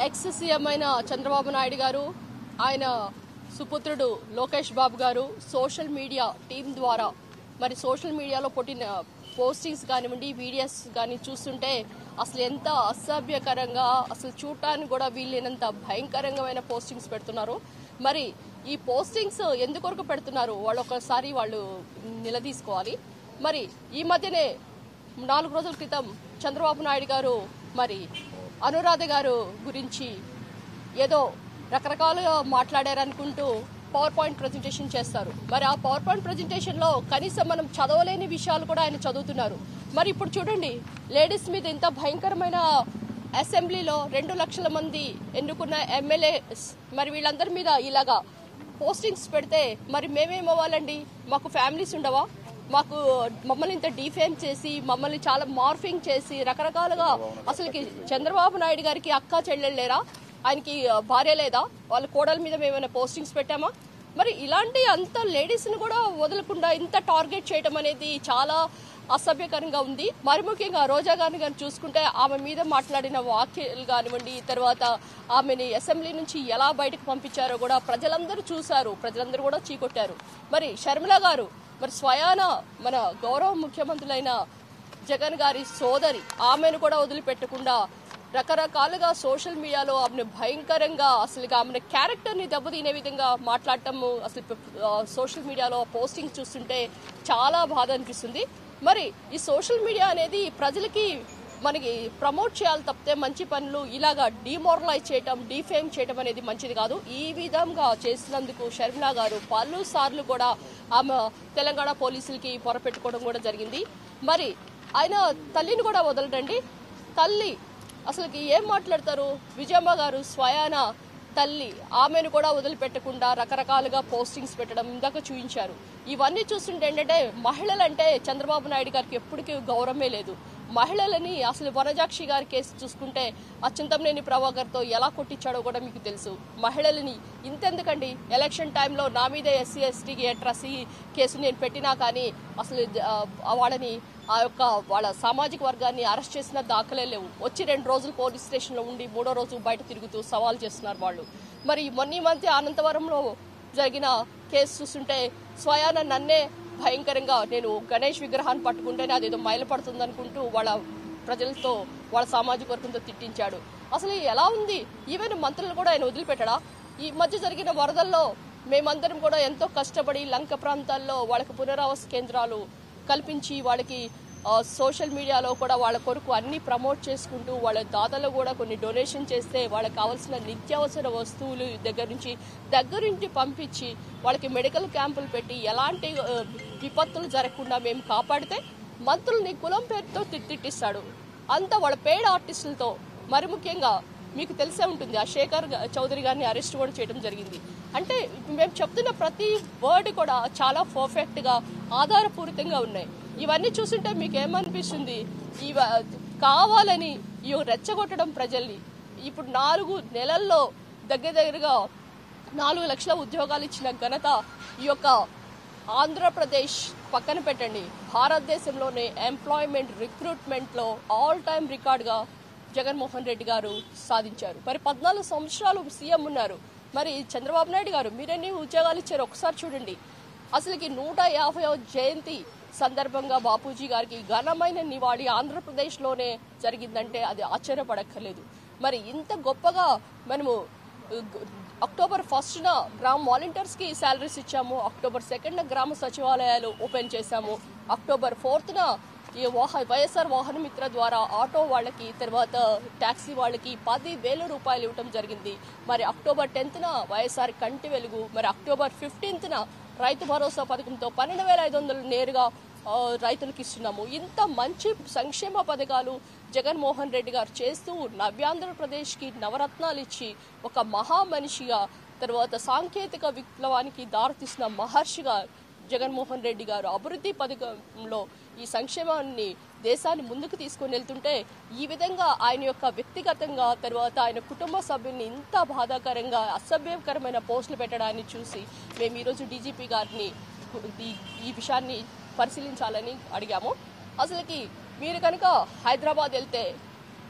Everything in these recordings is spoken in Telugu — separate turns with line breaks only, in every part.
ఎక్స్ సీఎం అయిన చంద్రబాబు నాయుడు గారు ఆయన సుపుత్రుడు లోకేష్ బాబు గారు సోషల్ మీడియా టీం ద్వారా మరి సోషల్ మీడియాలో పుట్టిన పోస్టింగ్స్ కానివ్వండి వీడియోస్ కానీ చూస్తుంటే అసలు ఎంత అసభ్యకరంగా అసలు చూడటానికి కూడా వీలైనంత భయంకరంగా పోస్టింగ్స్ పెడుతున్నారు మరి ఈ పోస్టింగ్స్ ఎందుకొరకు పెడుతున్నారు వాళ్ళు ఒకసారి వాళ్ళు నిలదీసుకోవాలి మరి ఈ మధ్యనే నాలుగు రోజుల క్రితం చంద్రబాబు నాయుడు గారు మరి అనురాధ గారు గురించి ఏదో రకరకాలుగా మాట్లాడారనుకుంటూ పవర్ పాయింట్ ప్రజెంటేషన్ చేస్తారు మరి ఆ పవర్ పాయింట్ ప్రజెంటేషన్లో కనీసం మనం చదవలేని విషయాలు కూడా ఆయన చదువుతున్నారు మరి ఇప్పుడు చూడండి లేడీస్ మీద ఇంత భయంకరమైన అసెంబ్లీలో రెండు లక్షల మంది ఎన్నుకున్న ఎమ్మెల్యేస్ మరి వీళ్ళందరి మీద ఇలాగా పోస్టింగ్స్ పెడితే మరి మేమేమవ్వాలండి మాకు ఫ్యామిలీస్ ఉండవా మాకు మమ్మల్ని ఇంత డిఫేమ్ చేసి మమ్మల్ని చాలా మార్ఫింగ్ చేసి రకరకాలుగా అసలుకి చంద్రబాబు నాయుడు గారికి అక్క చెల్లెలు లేరా ఆయనకి ఆ, భార్య లేదా వాళ్ళ కోడల మీద మేమైనా పోస్టింగ్స్ పెట్టామా మరి ఇలాంటి అంత లేడీస్ని కూడా వదలకుండా ఇంత టార్గెట్ చేయడం అనేది చాలా అసభ్యకరంగా ఉంది మరి ముఖ్యంగా రోజా గారిని కానీ చూసుకుంటే ఆమె మీద మాట్లాడిన వ్యాఖ్యలు కానివ్వండి తర్వాత ఆమెని అసెంబ్లీ నుంచి ఎలా బయటకు పంపించారో కూడా ప్రజలందరూ చూశారు ప్రజలందరూ కూడా చీకొట్టారు మరి షర్మిల గారు మరి స్వయాన మన గౌరవ ముఖ్యమంత్రులైన జగన్ గారి సోదరి ఆమెను కూడా వదిలిపెట్టకుండా రకరకాలుగా సోషల్ మీడియాలో ఆమెను భయంకరంగా అసలు ఆమె క్యారెక్టర్ని దెబ్బతీనే విధంగా మాట్లాడటము అసలు ఆ, సోషల్ మీడియాలో పోస్టింగ్ చూస్తుంటే చాలా బాధ అనిపిస్తుంది మరి ఈ సోషల్ మీడియా అనేది ప్రజలకి మనకి ప్రమోట్ చేయాలి తప్పితే మంచి పనులు ఇలాగా డిమోరలైజ్ చేయటం డిఫేమ్ చేయటం అనేది మంచిది కాదు ఈ విధంగా చేసినందుకు షర్మిలా గారు పలు సార్లు కూడా ఆమె తెలంగాణ పోలీసులకి పొరపెట్టుకోవడం కూడా జరిగింది మరి ఆయన తల్లిని కూడా వదలడండి తల్లి అసలుకి ఏం మాట్లాడతారు విజయమ్మ గారు స్వయాన తల్లి ఆమెను కూడా వదిలిపెట్టకుండా రకరకాలుగా పోస్టింగ్స్ పెట్టడం ఇందాక చూపించారు ఇవన్నీ చూస్తుంటే ఏంటంటే మహిళలంటే చంద్రబాబు నాయుడు గారికి ఎప్పటికీ గౌరవమే లేదు మహిళలని అసలు వనజాక్షి గారి కేసు చూసుకుంటే అచ్చింతంనేని ప్రభాకర్తో ఎలా కొట్టించాడో కూడా మీకు తెలుసు మహిళలని ఇంతెందుకండి ఎలక్షన్ టైంలో నా మీదే ఎస్సీ ఎస్టీకి అట్రసీ కేసు నేను పెట్టినా కానీ అసలు ఆ, వాళ్ళని ఆ యొక్క వాళ్ళ సామాజిక వర్గాన్ని అరెస్ట్ చేసిన దాఖలే లేవు వచ్చి రెండు రోజులు పోలీస్ స్టేషన్లో ఉండి మూడో రోజు బయట తిరుగుతూ సవాల్ చేస్తున్నారు వాళ్ళు మరి మొన్న ఈ మధ్య అనంతవరంలో జరిగిన కేసు చూస్తుంటే స్వయాన నన్నే భయంకరంగా నేను గణేష్ విగ్రహాన్ని పట్టుకుంటేనే అదేదో మైలపడుతుంది అనుకుంటూ వాళ్ళ ప్రజలతో వాళ్ళ సామాజిక వర్గంతో తిట్టించాడు అసలు ఎలా ఉంది ఈవెన్ మంత్రులు కూడా ఆయన వదిలిపెట్టడా ఈ మధ్య జరిగిన వరదల్లో మేమందరం కూడా ఎంతో కష్టపడి లంక ప్రాంతాల్లో వాళ్ళకి పునరావాస కేంద్రాలు కల్పించి వాళ్ళకి ఆ, సోషల్ మీడియాలో కూడా వాళ్ళ కొరకు అన్ని ప్రమోట్ చేసుకుంటూ వాళ్ళ దాతలు కూడా కొన్ని డొనేషన్ చేస్తే వాళ్ళకి కావాల్సిన నిత్యావసర వస్తువులు దగ్గర నుంచి దగ్గరుంచి పంపించి వాళ్ళకి మెడికల్ క్యాంపులు పెట్టి ఎలాంటి ఆ, విపత్తులు జరగకుండా మేము కాపాడితే మంత్రుల్ని కులం పేరుతో తి- తిట్టిస్తాడు అంతా వాళ్ళ పేడ ఆర్టిస్టులతో మరి ముఖ్యంగా మీకు తెలిసే ఉంటుంది ఆ శేఖర్ గ- చౌదరి గారిని అరెస్ట్ కూడా చేయడం జరిగింది అంటే మేము చెప్తున్న ప్రతి వర్డ్ కూడా చాలా పర్ఫెక్ట్ గా ఆధారపూరితంగా ఉన్నాయి ఇవన్నీ చూస్తుంటే మీకు ఏమనిపిస్తుంది ఇవ కావాలని ఈ రెచ్చగొట్టడం ప్రజల్ని ఇప్పుడు నాలుగు నెలల్లో దగ్గర దగ్గరగా నాలుగు లక్షల ఉద్యోగాలు ఇచ్చిన ఘనత ఈ యొక్క ఆంధ్రప్రదేశ్ పక్కన పెట్టండి భారతదేశంలోనే ఎంప్లాయ్మెంట్ రిక్రూట్మెంట్లో ఆల్ టైమ్ రికార్డ్గా జగన్మోహన్ రెడ్డి గారు సాధించారు మరి పద్నాలుగు సంవత్సరాలు సీఎం ఉన్నారు మరి చంద్రబాబు నాయుడు గారు మీరెన్ని ఉద్యోగాలు ఇచ్చారు ఒకసారి చూడండి అసలుకి నూట యాభై జయంతి సందర్భంగా బాపూజీ గారికి ఘనమైన నివాళి ఆంధ్రప్రదేశ్లోనే జరిగిందంటే అది ఆశ్చర్యపడక్కర్లేదు మరి ఇంత గొప్పగా మనము అక్టోబర్ ఫస్ట్న గ్రామ వాలంటీర్స్కి శాలరీస్ ఇచ్చాము అక్టోబర్ సెకండ్న గ్రామ సచివాలయాలు ఓపెన్ చేశాము అక్టోబర్ ఫోర్త్న ఈ వాహ వైఎస్ఆర్ వాహన మిత్ర ద్వారా ఆటో వాళ్ళకి తర్వాత ట్యాక్సీ వాళ్ళకి పది వేల రూపాయలు ఇవ్వటం జరిగింది మరి అక్టోబర్ టెన్త్న వైఎస్ఆర్ కంటి వెలుగు మరి అక్టోబర్ ఫిఫ్టీన్త్న రైతు భరోసా పథకంతో పన్నెండు వేల ఐదు వందలు నేరుగా ఆ, రైతులకు ఇస్తున్నాము ఇంత మంచి సంక్షేమ పథకాలు జగన్మోహన్ రెడ్డి గారు చేస్తూ నవ్యాంధ్రప్రదేశ్కి నవరత్నాలు ఇచ్చి ఒక మహా మనిషిగా తర్వాత సాంకేతిక విప్లవానికి దారితీసిన మహర్షిగా జగన్మోహన్ రెడ్డి గారు అభివృద్ధి పథకంలో ఈ సంక్షేమాన్ని దేశాన్ని ముందుకు తీసుకొని వెళ్తుంటే ఈ విధంగా ఆయన యొక్క వ్యక్తిగతంగా తర్వాత ఆయన కుటుంబ సభ్యుల్ని ఇంత బాధాకరంగా అసభ్యకరమైన పోస్టులు పెట్టడాన్ని చూసి మేము ఈరోజు డీజీపీ గారిని ఈ- ఈ విషయాన్ని పరిశీలించాలని అడిగాము అసలుకి మీరు కనుక హైదరాబాద్ వెళ్తే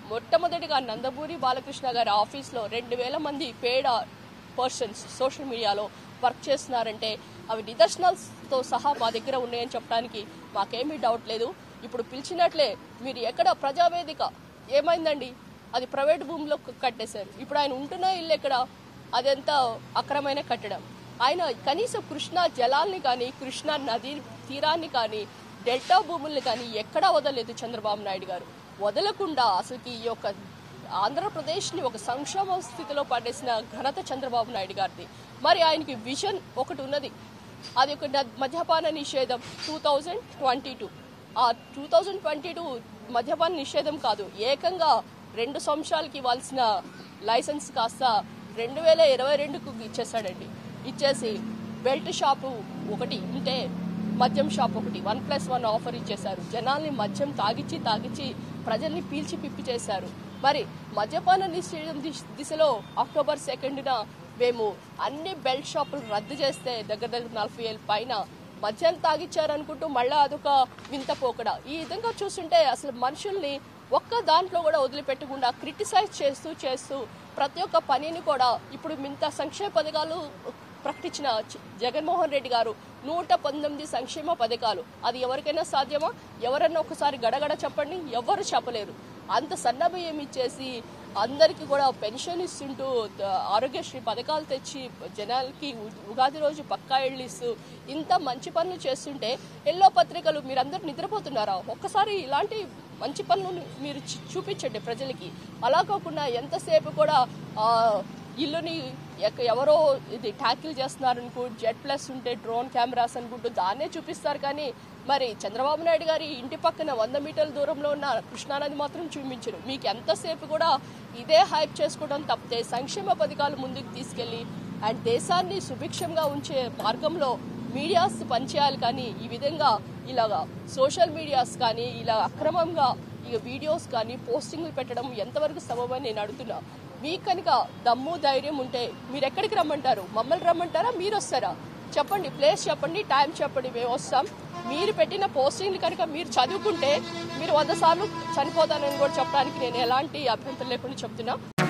మొట్టమొదటిగా నందమూరి బాలకృష్ణ గారి ఆఫీస్లో రెండు వేల మంది పేడ పర్సన్స్ సోషల్ మీడియాలో వర్క్ చేస్తున్నారంటే అవి నిదర్శనాలతో సహా మా దగ్గర ఉన్నాయని చెప్పడానికి మాకేమీ డౌట్ లేదు ఇప్పుడు పిలిచినట్లే మీరు ఎక్కడ ప్రజావేదిక ఏమైందండి అది ప్రైవేట్ భూమిలో క- కట్టేశారు ఇప్పుడు ఆయన ఉంటున్న ఇల్లు ఎక్కడ అదంతా అక్రమైన కట్టడం ఆయన కనీసం కృష్ణా జలాల్ని కానీ కృష్ణా నది తీరాన్ని కానీ డెల్టా భూముల్ని కానీ ఎక్కడా వదలలేదు చంద్రబాబు నాయుడు గారు వదలకుండా అసలుకి ఈ యొక్క ఆంధ్రప్రదేశ్ని ఒక సంక్షోభ స్థితిలో పడేసిన ఘనత చంద్రబాబు నాయుడు గారిది మరి ఆయనకి విజన్ ఒకటి ఉన్నది అది ఒక న- మద్యపాన నిషేధం టూ థౌజండ్ ట్వంటీ టూ ఆ టూ థౌజండ్ ట్వంటీ టూ మద్యపాన నిషేధం కాదు ఏకంగా రెండు సంవత్సరాలకి ఇవ్వాల్సిన లైసెన్స్ కాస్త రెండు వేల ఇరవై రెండుకు ఇచ్చేసాడండి ఇచ్చేసి బెల్ట్ షాపు ఒకటి ఉంటే మద్యం షాప్ ఒకటి వన్ ప్లస్ వన్ ఆఫర్ ఇచ్చేశారు జనాల్ని మద్యం తాగిచ్చి తాగిచ్చి ప్రజల్ని పీల్చి పిప్పి చేశారు మరి మద్యపాన నిషేధం దిశ- దిశలో అక్టోబర్ సెకండ్న మేము అన్ని బెల్ట్ షాపులు రద్దు చేస్తే దగ్గర దగ్గర నలభై ఏళ్ళ పైన మద్యం తాగిచ్చారనుకుంటూ మళ్ళీ అదొక వింత పోకడ ఈ విధంగా చూస్తుంటే అసలు మనుషుల్ని ఒక్క దాంట్లో కూడా వదిలిపెట్టకుండా క్రిటిసైజ్ చేస్తూ చేస్తూ ప్రతి ఒక్క పనిని కూడా ఇప్పుడు మింత సంక్షేమ పథకాలు ప్రకటించిన చ- జగన్మోహన్ రెడ్డి గారు నూట పంతొమ్మిది సంక్షేమ పథకాలు అది ఎవరికైనా సాధ్యమా ఎవరన్నా ఒకసారి గడగడ చెప్పండి ఎవరు చెప్పలేరు అంత సన్నబియ్యం ఇచ్చేసి అందరికీ కూడా పెన్షన్ ఇస్తుంటూ ద- ఆరోగ్యశ్రీ పథకాలు తెచ్చి జనాలకి ఉ- ఉగాది రోజు పక్కా ఇళ్ళు ఇస్తూ ఇంత మంచి పనులు చేస్తుంటే ఎల్లో పత్రికలు మీరందరూ నిద్రపోతున్నారా ఒక్కసారి ఇలాంటి మంచి పనులు మీరు చూ- చూపించండి ప్రజలకి అలా కాకుండా ఎంతసేపు కూడా ఆ, ఇల్లుని ఎక్క- ఎవరో ఇది ట్యాకిల్ చేస్తున్నారు అనుకో జెడ్ ప్లస్ ఉంటే డ్రోన్ కెమెరాస్ అనుకుంటూ దాన్నే చూపిస్తారు కానీ మరి చంద్రబాబు నాయుడు గారి ఇంటి పక్కన వంద మీటర్ల దూరంలో ఉన్న కృష్ణానది మాత్రం చూపించరు మీకు ఎంతసేపు కూడా ఇదే హైప్ చేసుకోవడం తప్పితే సంక్షేమ పథకాలు ముందుకు తీసుకెళ్ళి అండ్ దేశాన్ని సుభిక్షంగా ఉంచే మార్గంలో మీడియాస్ పనిచేయాలి కానీ ఈ విధంగా ఇలాగా సోషల్ మీడియాస్ కానీ ఇలా అక్రమంగా ఇక వీడియోస్ కానీ పోస్టింగ్లు పెట్టడం ఎంతవరకు సబబని నేను అడుగుతున్నా మీకు కనుక దమ్ము ధైర్యం ఉంటే మీరు ఎక్కడికి రమ్మంటారు మమ్మల్ని రమ్మంటారా మీరు వస్తారా చెప్పండి ప్లేస్ చెప్పండి టైం చెప్పండి మేము వస్తాం మీరు పెట్టిన పోస్టింగ్లు కనుక మీరు చదువుకుంటే మీరు వంద సార్లు చనిపోతానని కూడా చెప్పడానికి నేను ఎలాంటి అభ్యంతరం లేకుండా చెప్తున్నా